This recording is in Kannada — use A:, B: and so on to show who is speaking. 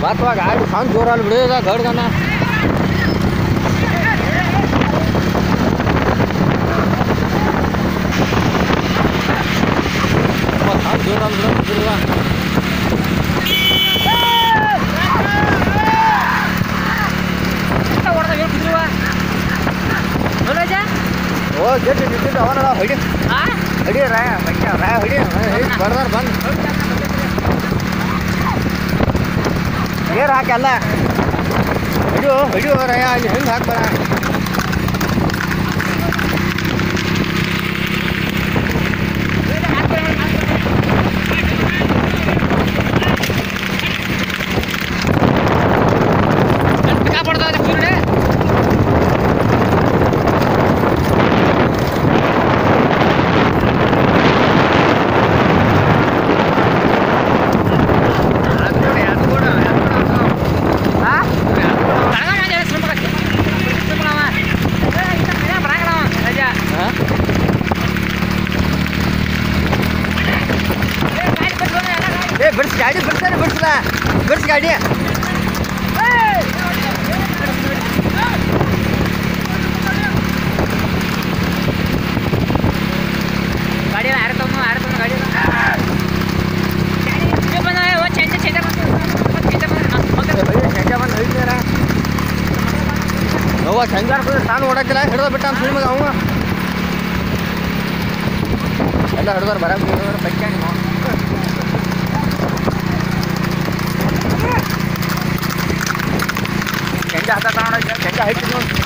A: ಮತ್ತೆ ಗಾಡಿ ಸಣ್ಣ ಜೋರಲ್ಲಿ ಬಿಡೋದ ಗಡ್ಗನ ಸಣ್ಣ ಜೋರಲ್ಲಿ ಬಿಡೋದು ಬಿಡುವ ಓ ಗೆಟ್ ನಿಂತಿದ್ದ ಅವನ ಹೊಡಿ ಹೊಡಿ ರಾಯ ಬಡ್ಡಿ ರಾಯ ಹೊಡಿ ಬಡ್ದಾರ ಬಂದು ಏರ್ ಹಾಕಲ್ಲ ಹಿಡಿಯೋ ಹಿಡಿಯೋ ರಾಯ ಅಲ್ಲಿ ಹೆಂಗೆ ಹಾಕ್ತಾರ ಏ ಬಿಡ್ಸಿ ಗಾಡಿ ಬಿಡ್ತಾನೆ ಬಿಡ್ಸಲ ಬಿಡ್ಸಿ ಗಾಡಿ
B: ಗಾಡಿ ಎಲ್ಲ ಆಡ್ತಾವ ಆಡ್ತಾವ ಗಾಡಿ ಬಂದ ಚೇಂಜ ಚೇಂಜ
A: ಅವ್ವ ಸಂಜಾರ ತಾನು ಓಡಾಕಿಲ್ಲ ಹಿಡ್ದ ಬಿಟ್ಟ ಅಂತ ಸುಳ್ಮಗ ಅವ ಎಲ್ಲ ಹಿಡ್ದಾರ ಬರ ಬೈಕಾಣಿ ಸಂಜೆ ಹಾಕ ನೋಡ ಸಂಜೆ ಹೈಟ್ ನೋಡಿ